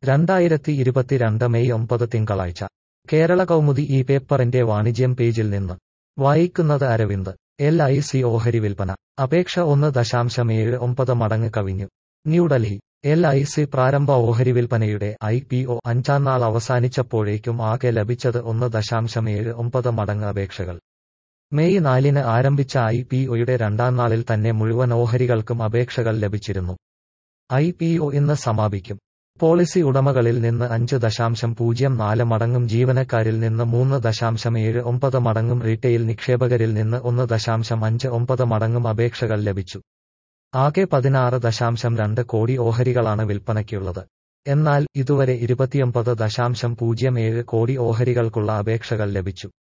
രണ്ടായിരത്തി ഇരുപത്തിരണ്ട് മെയ് ഒമ്പത് തിങ്കളാഴ്ച കേരള കൗമുദി ഈ പേപ്പറിന്റെ വാണിജ്യം പേജിൽ നിന്ന് വായിക്കുന്നത് അരവിന്ദ് എൽ ഐ സി ഓഹരി വിൽപ്പന അപേക്ഷ ഒന്ന് ദശാംശം ഏഴ് ഒമ്പത് മടങ്ങ് കവിഞ്ഞു ന്യൂഡൽഹി എൽ ഐ സി പ്രാരംഭ ഓഹരി വിൽപ്പനയുടെ ഐ പി ഒ അഞ്ചാം നാൾ അവസാനിച്ചപ്പോഴേക്കും ആകെ ലഭിച്ചത് ഒന്ന് ദശാംശം ഏഴ് ഒമ്പത് മടങ്ങ് അപേക്ഷകൾ മെയ് നാലിന് ആരംഭിച്ച ഐ പി ഒയുടെ രണ്ടാം നാളിൽ തന്നെ മുഴുവൻ ഓഹരികൾക്കും അപേക്ഷകൾ ലഭിച്ചിരുന്നു ഐ പി ഒ ഇന്ന് സമാപിക്കും പോളിസി ഉടമകളിൽ നിന്ന് അഞ്ച് ദശാംശം പൂജ്യം നാല് മടങ്ങും ജീവനക്കാരിൽ നിന്ന് മൂന്ന് ദശാംശം ഏഴ് ഒമ്പത് മടങ്ങും റീറ്റെയിൽ നിക്ഷേപകരിൽ നിന്ന് ഒന്ന് ദശാംശം അഞ്ച് ഒമ്പത് മടങ്ങും അപേക്ഷകൾ ലഭിച്ചു ആകെ പതിനാറ് ദശാംശം രണ്ട് കോടി ഓഹരികളാണ് വിൽപ്പനയ്ക്കുള്ളത് എന്നാൽ ഇതുവരെ ഇരുപത്തിയൊമ്പത് ദശാംശം പൂജ്യം ഏഴ് കോടി ഓഹരികൾക്കുള്ള അപേക്ഷകൾ ലഭിച്ചു